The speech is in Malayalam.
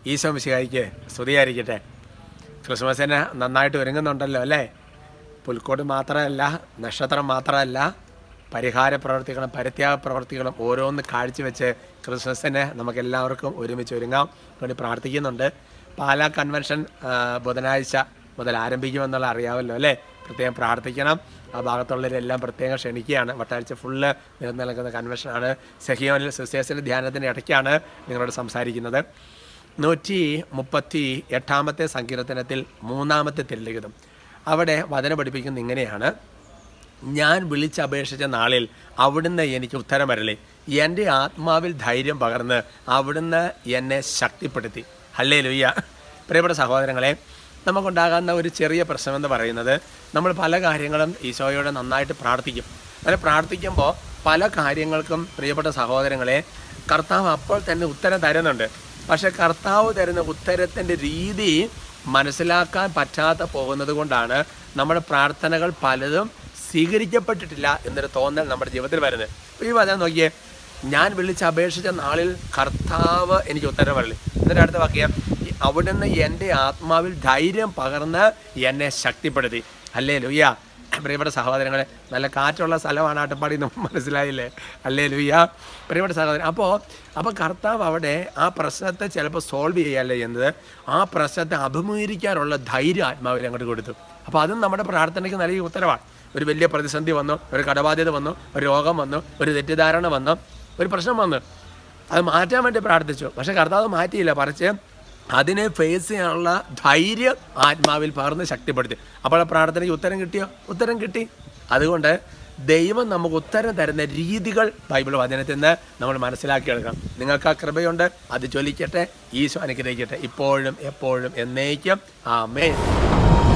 ഈശോ മിശിഹായിക്ക് സ്തുതിയായിരിക്കട്ടെ ക്രിസ്മസിന് നന്നായിട്ട് ഒരുങ്ങുന്നുണ്ടല്ലോ അല്ലേ പുൽക്കോട് മാത്രമല്ല നക്ഷത്രം മാത്രമല്ല പരിഹാര പ്രവർത്തികളും പരിത്യാഗ പ്രവർത്തികളും ഓരോന്ന് കാഴ്ചവെച്ച് ക്രിസ്മസിന് നമുക്ക് എല്ലാവർക്കും ഒരുമിച്ച് ഒരുങ്ങാം വേണ്ടി പ്രാർത്ഥിക്കുന്നുണ്ട് പാലാ കൺവെൻഷൻ ആ, ബുധനാഴ്ച മുതൽ ആരംഭിക്കുമെന്നുള്ള അറിയാമല്ലോ അല്ലേ പ്രത്യേകം പ്രാർത്ഥിക്കണം ആ ഭാഗത്തുള്ളവരെല്ലാം പ്രത്യേകം ക്ഷണിക്കുകയാണ് വട്ടാഴ്ച ഫുള്ള് നിലനിന്ന് നിൽക്കുന്ന കൺവെൻഷനാണ് സെഹിയോനിൽ സിസ്റ്റേഴ്സിൻ്റെ ധ്യാനത്തിൻ്റെ ഇടയ്ക്കാണ് നിങ്ങളോട് സംസാരിക്കുന്നത് നൂറ്റി മുപ്പത്തി എട്ടാമത്തെ സങ്കീർത്തനത്തിൽ മൂന്നാമത്തെ തെല്ലുകിതം അവിടെ വചനം പഠിപ്പിക്കുന്നത് ഇങ്ങനെയാണ് ഞാൻ വിളിച്ചപേക്ഷിച്ച നാളിൽ അവിടുന്ന് എനിക്ക് ഉത്തരമരളി എൻ്റെ ആത്മാവിൽ ധൈര്യം പകർന്ന് അവിടുന്ന് എന്നെ ശക്തിപ്പെടുത്തി ഹല്ലേ ലുയ്യ പ്രിയപ്പെട്ട സഹോദരങ്ങളെ നമുക്കുണ്ടാകാവുന്ന ഒരു ചെറിയ പ്രശ്നമെന്ന് പറയുന്നത് നമ്മൾ പല കാര്യങ്ങളും ഈശോയോട് നന്നായിട്ട് പ്രാർത്ഥിക്കും അങ്ങനെ പ്രാർത്ഥിക്കുമ്പോൾ പല കാര്യങ്ങൾക്കും പ്രിയപ്പെട്ട സഹോദരങ്ങളെ കർത്താവ് അപ്പോൾ തന്നെ ഉത്തരം തരുന്നുണ്ട് പക്ഷെ കർത്താവ് തരുന്ന ഉത്തരത്തിൻ്റെ രീതി മനസ്സിലാക്കാൻ പറ്റാതെ പോകുന്നത് കൊണ്ടാണ് നമ്മുടെ പ്രാർത്ഥനകൾ പലതും സ്വീകരിക്കപ്പെട്ടിട്ടില്ല എന്നൊരു തോന്നൽ നമ്മുടെ ജീവിതത്തിൽ വരുന്നത് അപ്പോൾ ഈ വചനം നോക്കിയേ ഞാൻ വിളിച്ച് അപേക്ഷിച്ച നാളിൽ കർത്താവ് എനിക്ക് ഉത്തരം പറയില്ല എന്നിട്ട് അടുത്ത വാക്യം "ഈ അവിടുന്ന് എൻ്റെ ആത്മാവിൽ ധൈര്യം പകർന്ന് എന്നെ ശക്തിപ്പെടുത്തി അല്ലേ ലുയ്യ പ്രിയപ്പെട്ട സഹോദരങ്ങളെ നല്ല കാറ്റുള്ള സ്ഥലമാണ് ആട്ടപ്പാടി നമുക്ക് മനസ്സിലായില്ലേ അല്ലേ ലുയ്യ പ്രിയപ്പെട്ട സഹോദരൻ അപ്പോൾ അപ്പോൾ കർത്താവ് അവിടെ ആ പ്രശ്നത്തെ ചിലപ്പോൾ സോൾവ് ചെയ്യല്ലേ ചെയ്യുന്നത് ആ പ്രശ്നത്തെ അഭിമുഖീകരിക്കാനുള്ള ധൈര്യം ആത്മാവിൽ അങ്ങോട്ട് കൊടുത്തു അപ്പോൾ അതും നമ്മുടെ പ്രാർത്ഥനയ്ക്ക് നൽകിയ ഉത്തരവാണ് ഒരു വലിയ പ്രതിസന്ധി വന്നു ഒരു കടബാധ്യത വന്നു ഒരു രോഗം വന്നു ഒരു തെറ്റിദ്ധാരണ വന്നു ഒരു പ്രശ്നം വന്നു അത് മാറ്റാൻ വേണ്ടി പ്രാർത്ഥിച്ചു പക്ഷേ കർത്താവ് മാറ്റിയില്ല പറിച്ച് അതിനെ ഫേസ് ചെയ്യാനുള്ള ധൈര്യം ആത്മാവിൽ പകർന്ന് ശക്തിപ്പെടുത്തി അപ്പോൾ ആ പ്രാർത്ഥനയ്ക്ക് ഉത്തരം കിട്ടിയോ ഉത്തരം കിട്ടി അതുകൊണ്ട് ദൈവം നമുക്ക് ഉത്തരം തരുന്ന രീതികൾ ബൈബിൾ വചനത്തിൽ നിന്ന് നമ്മൾ മനസ്സിലാക്കി എടുക്കണം നിങ്ങൾക്ക് ആ കൃപയുണ്ട് അത് ജ്വലിക്കട്ടെ ഈശോ അനുഗ്രഹിക്കട്ടെ ഇപ്പോഴും എപ്പോഴും എന്നേക്കും ആമേൻ